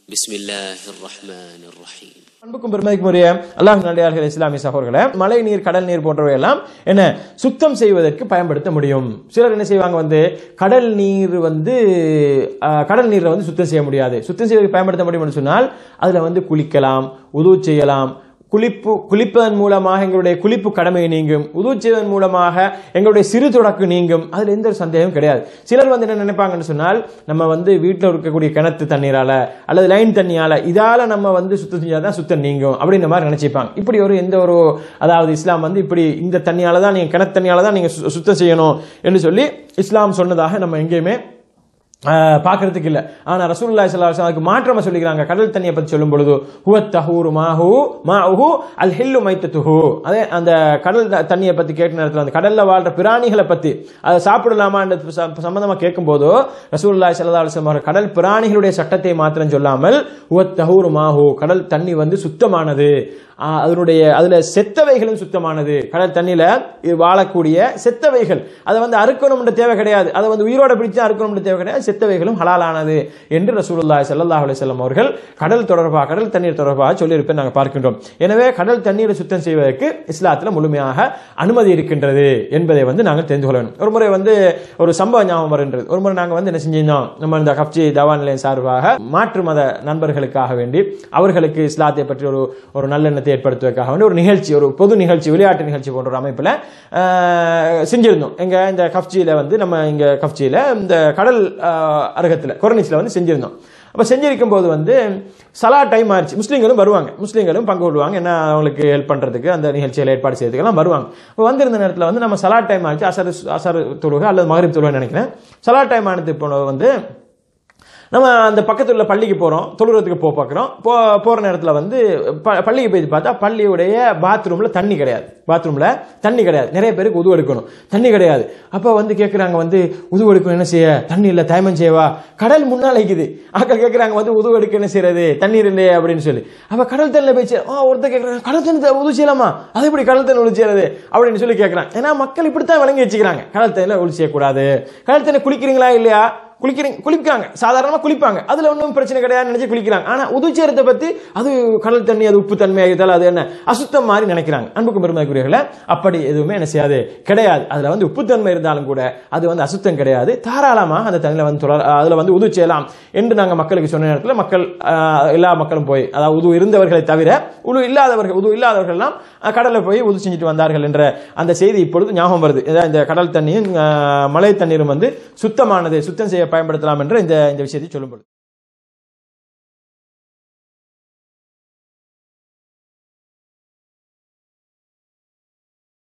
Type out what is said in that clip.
بسم الله الرحمن الرحيم அன்புக்கும் பெருமதிக்குரிய அல்லாஹ் நல்லடியார்கள் இஸ்லாமிய சகோதரர்களே மழை நீர் கடல் நீர் போன்றவை எல்லாம் என்ன சுத்தம் செய்வதற்கு பயன்படுத்த முடியும் சிலர் என்ன செய்வாங்க வந்து கடல் நீர் வந்து அஹ், கடல் நீரை வந்து சுத்தம் செய்ய முடியாது சுத்தம் செய்வதற்கு பயன்படுத்த முடியும்னு சொன்னால் அதுல வந்து குளிக்கலாம் உது செய்யலாம் குளிப்பு குளிப்பதன் மூலமாக எங்களுடைய குளிப்பு கடமை நீங்கும் உது செய்வதன் மூலமாக எங்களுடைய சிறு தொடக்கு நீங்கும் அதுல எந்த ஒரு சந்தேகமும் கிடையாது சிலர் வந்து என்ன நினைப்பாங்கன்னு சொன்னால் நம்ம வந்து வீட்டில் இருக்கக்கூடிய கிணத்து தண்ணீரால அல்லது லைன் தண்ணியால இதால நம்ம வந்து சுத்தம் செஞ்சாதான் சுத்தம் நீங்கும் அப்படின்ற மாதிரி நினைச்சிப்பாங்க இப்படி ஒரு எந்த ஒரு அதாவது இஸ்லாம் வந்து இப்படி இந்த தண்ணியால தான் நீங்க கிணத்து தண்ணியால தான் நீங்க சு- சுத்தம் செய்யணும் என்று சொல்லி இஸ்லாம் சொன்னதாக நம்ம எங்கேயுமே ஆஹ், பார்க்கறதுக்கு இல்ல ஆனா ரசூலுல்லாஹி ஸல்லல்லாஹு அலைஹி வஸல்லம் மாற்றமா சொல்லிக்கிறாங்க கடல் தண்ணியை பத்தி சொல்லும் பொழுது ஹுவத் தஹூரு மாஹு மாஹு அல் ஹில்லு மைத்தத்துஹு அதே அந்த கடல் த- தண்ணியை பத்தி கேட்ட நேரத்துல அந்த கடல்ல வாழ்ற பிராணிகளை பத்தி அதை சாப்பிடலாமான்ற ச- சம்பந்தமா கேட்கும்போது ரசூலுல்லாஹி ஸல்லல்லாஹு அலைஹி வஸல்லம் அவர்கள் கடல் பிராணிகளுடைய சட்டத்தை மாத்திரம் சொல்லாமல் ஹுவத் தஹூரு மாஹு கடல் தண்ணி வந்து சுத்தமானது ஆஹ், அதனுடைய அதுல செத்தவைகளும் சுத்தமானது கடல் தண்ணியில இது வாழக்கூடிய செத்தவைகள் அதை வந்து அறுக்கணும்ன்ற தேவை கிடையாது அதை வந்து உயிரோட பிடிச்சு அறுக்கணும்ன்ற தேவை கிடையாது செத்தவைகளும் ஹலாலானது என்று ரசூலுல்லாஹி ஸல்லல்லாஹு அலைஹி வஸல்லம் அவர்கள் கடல் தொடர்பாக கடல் தண்ணீர் தொடர்பாக சொல்லியிருப்பதை நாங்கள் பார்க்கின்றோம் எனவே கடல் தண்ணீரை சுத்தம் செய்வதற்கு இஸ்லாத்தில் முழுமையாக அனுமதி இருக்கின்றது என்பதை வந்து நாங்கள் தெரிந்து கொள்ள வேண்டும் ஒரு முறை வந்து ஒரு சம்பவ ஞாபகம் வருகின்றது ஒரு முறை நாங்கள் வந்து என்ன செஞ்சிருந்தோம் நம்ம இந்த கப்சி தவா நிலையம் சார்பாக மாற்று மத நண்பர்களுக்காக வேண்டி அவர்களுக்கு இஸ்லாத்தை பற்றி ஒரு ஒரு நல்லெண்ணத்தை ஏற்படுத்துவதற்காக வேண்டி ஒரு நிகழ்ச்சி ஒரு பொது நிகழ்ச்சி விளையாட்டு நிகழ்ச்சி போன்ற ஒரு அமைப்பில் செஞ்சிருந்தோம் எங்க இந்த கப்சியில வந்து நம்ம இங்க கப்சியில இந்த கடல் அருகத்தில் கொரனிஸ்ல வந்து செஞ்சிருந்தோம் அப்ப செஞ்சிருக்கும் போது வந்து சலா டைம் ஆயிடுச்சு முஸ்லீம்களும் வருவாங்க முஸ்லீம்களும் பங்கு கொள்வாங்க என்ன அவங்களுக்கு ஹெல்ப் பண்றதுக்கு அந்த நிகழ்ச்சியில் ஏற்பாடு செய்யறதுக்கெல்லாம் வருவாங்க அப்ப வந்திருந்த நேரத்தில் வந்து நம்ம சலா டைம் ஆயிடுச்சு அசர் அசர் தொழுகை அல்லது மகரிப் தொழுகை நினைக்கிறேன் சலா டைம் ஆனது போன வந்து நம்ம அந்த பக்கத்துல உள்ள பள்ளிக்கு போகிறோம் தொழுறதுக்கு போக பார்க்குறோம் போ போகிற நேரத்தில் வந்து ப பள்ளிக்கு போய் பார்த்தா பள்ளியுடைய பாத்ரூமில் தண்ணி கிடையாது பாத்ரூமில் தண்ணி கிடையாது நிறைய பேருக்கு உதவு எடுக்கணும் தண்ணி கிடையாது அப்போ வந்து கேட்குறாங்க வந்து உதவு எடுக்கணும் என்ன செய்ய தண்ணி இல்லை தயமம் செய்யவா கடல் முன்னால் இருக்குது ஆக்கள் கேட்குறாங்க வந்து உதவு எடுக்க என்ன செய்யறது தண்ணீர் இல்லையே அப்படின்னு சொல்லி அப்போ கடல் தண்ணியில் போய் சே- ஆ ஒருத்தர் கேட்குறாங்க கடல் தண்ணி உதவு செய்யலாமா அது எப்படி கடல் தண்ணி உதவி செய்யறது அப்படின்னு சொல்லி கேட்குறாங்க ஏன்னா மக்கள் இப்படித்தான் விளங்கி வச்சுக்கிறாங்க கடல் தண்ணியில் உதவி செய்யக்கூடாது கடல் தண்ணி குளிக்கிறீங்களா இல்லையா குளிக்கிறீங்க குளிப்பாங்க சாதாரணமாக குளிப்பாங்க அதுல ஒன்றும் பிரச்சனை கிடையாது நினைச்சு குளிக்கிறாங்க ஆனா உதுச்சேரத்தை பத்தி அது கடல் தண்ணி அது உப்பு தன்மை ஆகிட்டால் அது என்ன அசுத்தம் மாதிரி நினைக்கிறாங்க அன்புக்கும் பெருமைக்குரியவர்களே அப்படி எதுவுமே என்ன செய்யாது கிடையாது அதுல வந்து உப்புத்தன்மை இருந்தாலும் கூட அது வந்து அசுத்தம் கிடையாது தாராளமாக அந்த தண்ணியில வந்து தொடர் அதுல வந்து உது செய்யலாம் என்று நாங்க மக்களுக்கு சொன்ன நேரத்தில் மக்கள் ஆஹ், எல்லா மக்களும் போய் அதாவது உது இருந்தவர்களை தவிர உது இல்லாதவர்கள் உது இல்லாதவர்கள்லாம் அஹ், கடல்ல போய் உது செஞ்சுட்டு வந்தார்கள் என்ற அந்த செய்தி இப்பொழுது ஞாபகம் வருது ஏதாவது இந்த கடல் தண்ணியும் ஆஹ், மழை தண்ணீரும் வந்து சுத்தமானது சுத்தம் செய்ய பயன்படுத்தலாம் என்ற இந்த இந்த விஷயத்தை சொல்லும்போது